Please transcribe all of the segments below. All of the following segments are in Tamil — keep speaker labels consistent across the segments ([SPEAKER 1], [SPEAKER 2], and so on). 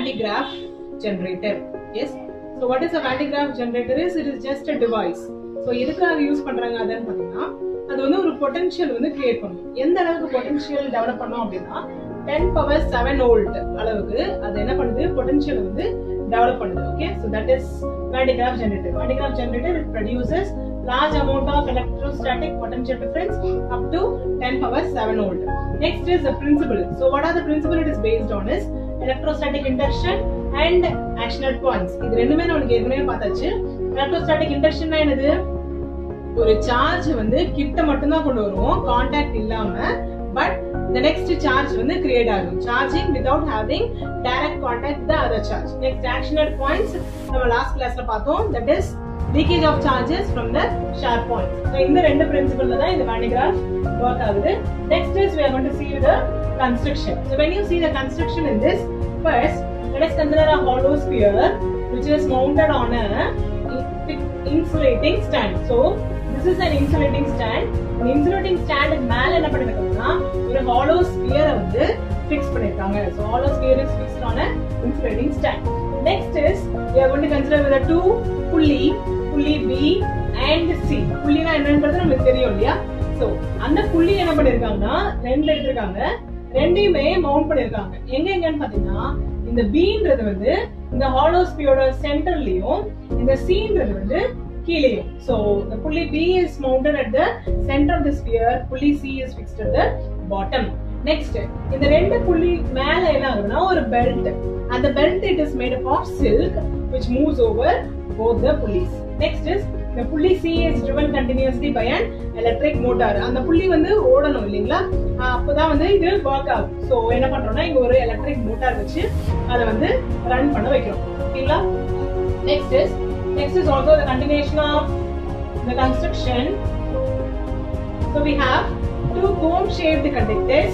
[SPEAKER 1] Van de Graaff generator. Yes. So what is a Van de Graaff generator is it is just a device. So எதுக்காக யூஸ் பண்றாங்க அதுன்னு பாத்தீங்கன்னா அது வந்து ஒரு பொட்டன்ஷியல் வந்து கிரியேட் பண்ணும் எந்த அளவுக்கு பொட்டன்ஷியல் டெவலப் பண்ணோம் அப்படின்னா டென் பவர் செவன் வோல்ட் அளவுக்கு அது என்ன பண்ணுது பொட்டன்ஷியல் வந்து டெவலப் பண்ணுது okay so that is Van de Graaff generator Van de Graaff generator it produces large amount of electrostatic potential difference up to 10 power 7 volt. Next is the principle. So what are the principle it is based on is electrostatic induction and actional points. இது ரெண்டுமே நமக்கு ஏற்கனவே பார்த்தாச்சு electrostatic induction என்னது ஒரு சார்ஜ் வந்து கிட்ட மட்டும் தான் கொண்டு வருவோம் கான்டாக்ட் இல்லாம பட் the next சார்ஜ் வந்து கிரியேட் ஆகும் charging without having direct contact with the other charge next actional points நம்ம லாஸ்ட் கிளாஸ்ல பார்த்தோம் that is leakage of charges from the sharp points so இந்த ரெண்டு பிரின்சிபல்ல தான் இந்த Van de Graaff work ஆகுது next is we are going to see the construction so when you see the construction in this first let us consider a hollow sphere which is mounted on a insulating stand so this is an insulating stand இந்த insulating stand மேல என்ன பண்ணிருக்காங்கன்னா ஒரு hollow sphere வந்து fix பண்ணிருக்காங்க so hollow sphere is fixed on a insulating stand next is we are going to consider with a two புள்ளி புள்ளி B and C புள்ளினா என்னன்றது நமக்கு தெரியும் இல்லையா சோ அந்த புள்ளி என்ன பண்ணிருக்காங்கன்னா ரெண்டு எடுத்திருக்காங்க ரெண்டையுமே மவுண்ட் பண்ணிருக்காங்க எங்க எங்கன்னு பாத்தீங்கன்னா இந்த பீன்றது வந்து இந்த ஹாலோஸ்பியோட சென்டர்லயும் இந்த சீன்றது வந்து கீழேயும் சோ the புள்ளி B is mounted at the center of the sphere புள்ளி C is fixed at the bottom next இந்த ரெண்டு புள்ளி மேல என்ன ஆகுதுன்னா ஒரு பெல்ட் அந்த belt it is made up of silk which moves over both the pulleys next is the pulley C is driven continuously by an electric motor அந்த புள்ளி வந்து ஓடணும் இல்லைங்களா ஆஹ் அப்பதான் வந்து இது ஒர்க் ஆகும் சோ என்ன பண்றோம்னா இங்க ஒரு எலக்ட்ரிக் மோட்டார் வச்சு அதை வந்து ரன் பண்ண வைக்கிறோம் ஓகேங்களா next is next is also the continuation of the construction so we have two cone shaped conductors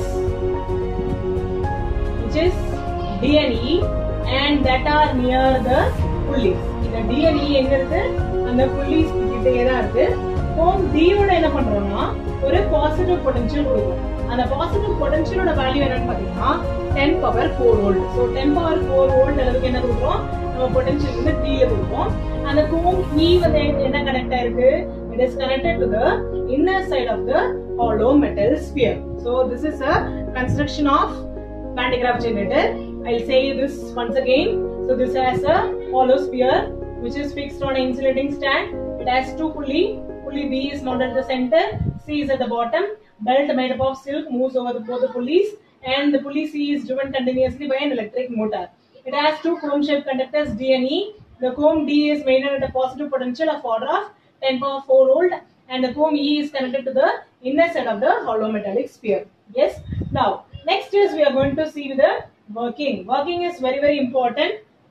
[SPEAKER 1] which is D and E and that are near the pulleys இந்த D and E எங்க இருக்கு அந்த புள்ளிஸ் கிட்டயே தான் இருக்கு கோம் D யோட என்ன பண்றோம்னா ஒரு பாசிட்டிவ் பொட்டன்ஷியல் கொடுக்கும் அந்த பாசிட்டிவ் பொட்டன்ஷியலோட வேல்யூ என்னன்னு பாத்தீங்கன்னா 10 power 4 volt so 10 power 4 volt அளவுக்கு என்ன கொடுக்குறோம் நம்ம பொட்டன்ஷியல் வந்து D ல கொடுப்போம் அந்த கோம் E வந்து என்ன கனெக்ட் ஆயிருக்கு it is connected to the inner side of the hollow metal sphere so this is a construction of Van de Graaff generator I'll say this once again so this has a hollow sphere which is fixed on an insulating stand it has two pulley pulley B is mounted at the center C is at the bottom belt made up of silk moves over the, both the pulleys and the pulley C is driven continuously by an electric motor it has two cone shaped conductors D and E the comb D is maintained at a positive potential of order of 10 power 4 volt and the comb E is connected to the inner side of the hollow metallic sphere. Yes. Now, next is we are going to see the working. Working is very very important.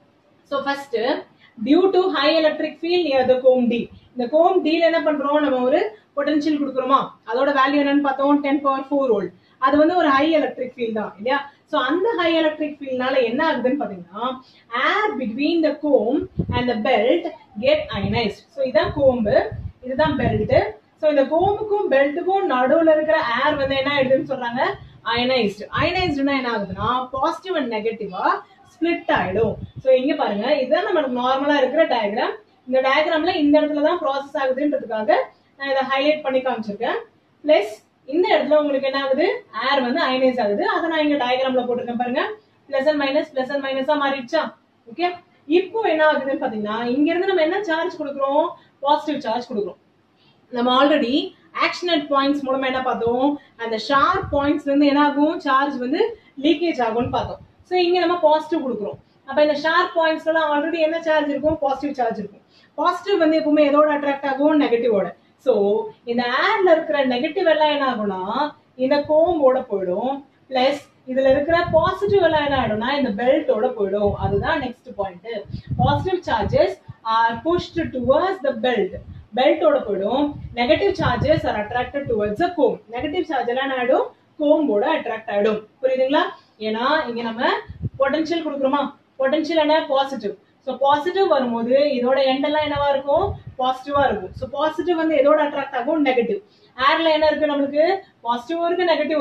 [SPEAKER 1] So first, due to high electric field near the comb D. இந்த comb D ல என்ன பண்றோம் நம்ம ஒரு பொட்டன்ஷியல் கொடுக்குறோமா அதோட வேல்யூ என்னன்னு பார்த்தோம் டென் பவர் ஃபோர் வோல்ட் அது வந்து ஒரு ஹை எலக்ட்ரிக் ஃபீல்ட் தான் இல்லையா சோ அந்த ஹை எலக்ட்ரிக் ஃபீல்ட்னால என்ன ஆகுதுன்னு பாத்தீங்கன்னா air between the comb and the belt get ionised so இதான் கோம்பு இதுதான் பெல்ட் சோ இந்த கோமுக்கும் பெல்ட்டுக்கும் நடுவுல இருக்கிற ஏர் வந்து என்ன ஆயிடுதுன்னு சொல்றாங்க அயனைஸ்ட் அயனைஸ்டுனா என்ன ஆகுதுன்னா பாசிட்டிவ் அண்ட் நெகட்டிவா ஸ்பிளிட் ஆயிடும் சோ இங்க பாருங்க இதுதான் நமக்கு நார்மலா இருக்கிற டயக்ராம் இந்த டயக்ராம்ல இந்த இடத்துல தான் ப்ராசஸ் ஆகுதுன்றதுக்காக நான் இதை ஹைலைட் பண்ணி காமிச்சிருக்கேன் பிளஸ் இந்த இடத்துல உங்களுக்கு என்ன ஆகுது ஏர் வந்து அயனைஸ் ஆகுது அதை நான் இங்க டயக்ராம்ல போட்டிருக்கேன் பாருங்க plus and minus plus and மைனஸா மாறிடுச்சா ஓகே இப்போ என்ன ஆகுதுன்னு பாத்தீங்கன்னா இங்க இருந்து நம்ம என்ன சார்ஜ் கொடுக்குறோம் பாசிட்டிவ் சார்ஜ் கொடுக்குறோம் நம்ம ஆல்ரெடி ஆக்ஷனட் பாயிண்ட்ஸ் மூலமா என்ன பார்த்தோம் அந்த ஷார்ப் பாயிண்ட்ஸ்ல இருந்து என்ன ஆகும் சார்ஜ் வந்து லீக்கேஜ் ஆகும்னு பார்த்தோம் ஸோ இங்க நம்ம பாசிட்டிவ் கொடுக்குறோம் அப்ப இந்த ஷார்ப் பாயிண்ட்ஸ்ல எல்லாம் ஆல்ரெடி என்ன சார்ஜ் இருக்கும் பாசிட்டிவ் சார்ஜ் இருக்கும் பாசிட்டிவ் வந்து எப்பவுமே எதோட அட்ராக்ட் ஆகும் நெகட்டிவோட சோ இந்த ஏர்ல இருக்கிற நெகட்டிவ் எல்லாம் என்ன ஆகும்னா இந்த கோம்போட போயிடும் பிளஸ் இதுல இருக்கிற பாசிட்டிவ் எல்லாம் என்ன ஆயிடும்னா இந்த பெல்ட்டோட போயிடும் அதுதான் next point positive charges are pushed towards the belt பெல்ட்டோட போயிடும் negative charges are attracted towards a comb negative charge எல்லாம் என்ன ஆயிடும் கோம்போட அட்ராக்ட் ஆயிடும் புரியுதுங்களா ஏன்னா இங்க நம்ம பொட்டன்ஷியல் கொடுக்குறோமா பொட்டன்ஷியல் என்ன பாசிட்டிவ் ஸோ பாசிட்டிவ் வரும்போது இதோட எண்ட் எல்லாம் என்னவா இருக்கும் பாசிட்டிவா இருக்கும் ஸோ பாசிட்டிவ் வந்து எதோட அட்ராக்ட் ஆகும் நெகட்டிவ் ஏர்ல என்ன இருக்கு நம்மளுக்கு பாசிட்டிவும் இருக்கு நெகட்டிவும் இருக்கு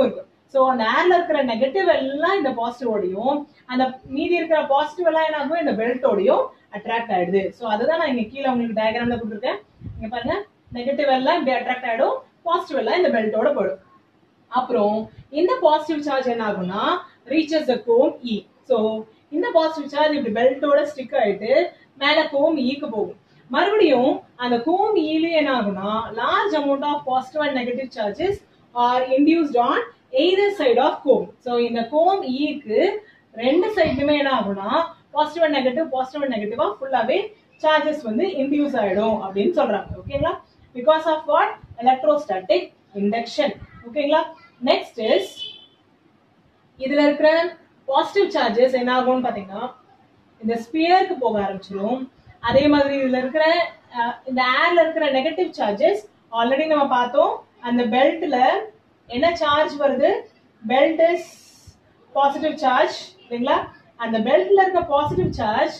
[SPEAKER 1] ஸோ அந்த ஏர்ல இருக்கிற நெகட்டிவ் எல்லாம் இந்த பாசிட்டிவோடையும் அந்த மீதி இருக்கிற பாசிட்டிவ் எல்லாம் என்ன ஆகும் இந்த பெல்ட்டோடையும் அட்ராக்ட் ஆயிடுது ஸோ அதுதான் நான் இங்க கீழே உங்களுக்கு டயக்ராம்ல கொடுத்துருக்கேன் இங்க பாருங்க நெகட்டிவ் எல்லாம் இப்படி அட்ராக்ட் ஆயிடும் பாசிட்டிவ் எல்லாம் இந்த பெல்ட்டோட போயிடும் அப்புறம் இந்த பாசிட்டிவ் சார்ஜ் என்ன ஆகும்னா ரீச்சஸ் த கோம் இ ஸோ இந்த பாசிட்டிவ் சார்ஜ் இப்படி பெல்ட்டோட ஸ்டிக் ஆயிட்டு மேல கோம் ஈக்கு போகும் மறுபடியும் அந்த கோம் ஈலயே என்ன ஆகும்னா large amount of positive and negative charges are induced on either side of comb so இந்த கோம் ஈக்கு ரெண்டு சைடுமே என்ன ஆகும்னா positive and negative positive and நெகட்டிவா ஃபுல்லாவே சார்ஜஸ் வந்து இன்டியூஸ் ஆயிடும் அப்படின்னு சொல்றாங்க ஓகேங்களா because of what electrostatic induction ஓகேங்களா நெக்ஸ்ட் இஸ் இதுல இருக்கிற பாசிட்டிவ் சார்ஜஸ் என்ன ஆகும்னு பாத்தீங்கன்னா இந்த ஸ்பியருக்கு போக ஆரம்பிச்சிடும் அதே மாதிரி இதுல இருக்கிற அஹ், இந்த ஏர்ல இருக்கிற நெகட்டிவ் சார்ஜஸ் ஆல்ரெடி நம்ம பார்த்தோம் அந்த பெல்ட்ல என்ன சார்ஜ் வருது பெல்ட் இஸ் பாசிட்டிவ் சார்ஜ் சரிங்களா அந்த பெல்ட்ல இருக்க பாசிட்டிவ் சார்ஜ்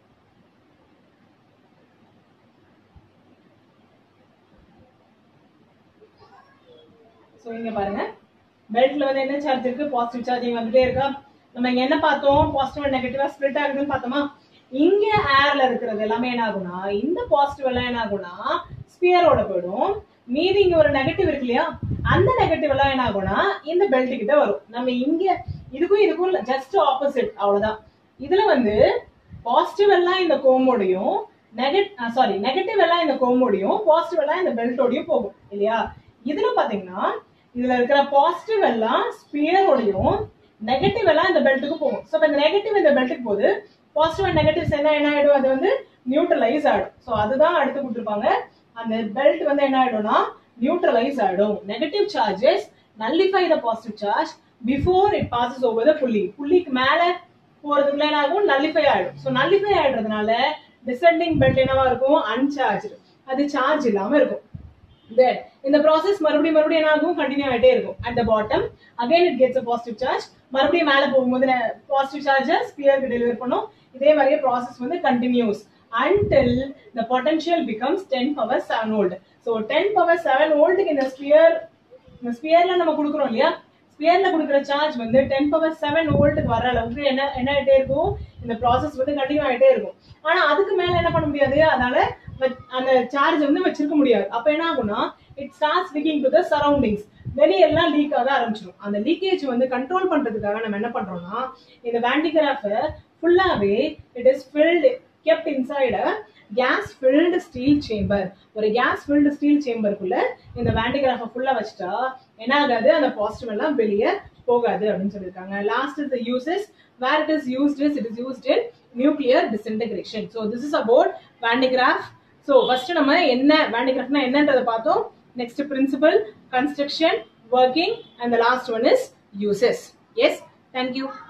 [SPEAKER 1] ஸோ இங்க பாருங்க பெல்ட்ல வந்து என்ன சார்ஜ் இருக்கு பாசிட்டிவ் சார்ஜிங் வந்துட்டே இருக்கா நம்ம இங்க என்ன பார்த்தோம் பாசிட்டிவ் அண்ட் நெகட்டிவா ஸ்ப்ளிட் ஆகுதுன்னு பார்த்தோமா இங்க ஏர்ல இருக்கிறது எல்லாமே என்ன ஆகும்னா இந்த பாசிட்டிவ் எல்லாம் என்ன ஆகும்னா ஸ்பியரோட போயிடும் மீதி இங்க ஒரு நெகட்டிவ் இருக்கு இல்லையா அந்த நெகட்டிவ் எல்லாம் என்ன ஆகும்னா இந்த பெல்ட் கிட்ட வரும் நம்ம இங்க இதுக்கும் இதுக்கும் ஜஸ்ட் ஆப்போசிட் அவ்வளவுதான் இதுல வந்து பாசிட்டிவ் எல்லாம் இந்த கோமோடையும் நெகட் சாரி நெகட்டிவ் எல்லாம் இந்த கோமோடையும் பாசிட்டிவ் எல்லாம் இந்த பெல்ட்டோடையும் போகும் இல்லையா இதுல பாத்தீங்கன்னா இதுல இருக்கிற பாசிட்டிவ் எல்லாம் ஸ்பியரோடையும் நெகட்டிவ் எல்லாம் இந்த பெல்ட்டுக்கு போகும் ஸோ இந்த நெகட்டிவ் இந்த பெல்ட்டுக்கு போகுது பாசிட்டிவ் அண்ட் நெகட்டிவ்ஸ் என்ன என்ன ஆயிடும் அது வந்து நியூட்ரலைஸ் ஆயிடும் ஸோ அதுதான் அடுத்து கொடுத்துருப்பாங்க அந்த பெல்ட் வந்து என்ன ஆயிடும்னா நியூட்ரலைஸ் ஆயிடும் negative charges nullify the positive charge before it passes over the புள்ளி புள்ளிக்கு மேல போறதுக்குள்ள என்ன ஆகும் நல்லிஃபை ஆயிடும் ஸோ நல்லிஃபை ஆயிடுறதுனால டிசெண்டிங் பெல்ட் என்னவா இருக்கும் அன்சார்ஜ் அது சார்ஜ் இல்லாம இருக்கும் then இந்த process மறுபடியும் மறுபடியும் என்ன ஆகும் கண்டினியூ ஆயிட்டே இருக்கும் at the bottom again it gets a positive charge மறுபடியும் மேல போகும்போது பாசிட்டிவ் சார்ஜஸ் ஸ்பியருக்கு டெலிவர் பண்ணும் இதே மாதிரியே process வந்து continues until the potential becomes 10 power 7 volt so 10 power 7 வோல்ட்டுக்கு இந்த ஸ்பியர் இந்த ஸ்பியர்ல நம்ம கொடுக்குறோம் இல்லையா ஸ்பியர்ல கொடுக்குற சார்ஜ் வந்து டென் பவர் செவன் வோல்ட்டுக்கு வர அளவுக்கு என்ன என்ன ஆயிட்டே இருக்கும் இந்த ப்ராசஸ் வந்து கண்டினியூ ஆயிட்டே இருக்கும் ஆனா அதுக்கு மேல என்ன பண்ண முடியாது அதனால வ- அந்த சார்ஜ் வந்து வச்சிருக்க முடியாது அப்ப என்ன ஆகும்னா it starts leaking to the surroundings வெளியெல்லாம் லீக் ஆக ஆரம்பிச்சிடும் அந்த லீக்கேஜ் வந்து கண்ட்ரோல் பண்றதுக்காக நம்ம என்ன பண்றோம்னா இந்த வேண்டிகிராஃபை ஃபுல்லாவே it is filled kept inside gas filled steel chamber ஒரு கேஸ் ஃபில்டு ஸ்டீல் சேம்பருக்குள்ள இந்த வேண்டிகிராஃபை ஃபுல்லா வச்சுட்டா என்ன ஆகாது அந்த பாசிட்டிவ் எல்லாம் வெளியே போகாது அப்படின்னு சொல்லியிருக்காங்க last is the uses where it is used is it is used in nuclear disintegration so this is about Van de Graaff so first நம்ம என்ன வேண்டிகிராஃப்னா என்னன்றதை பார்த்தோம் next principle construction working and the last one is uses எஸ் தேங்க்யூ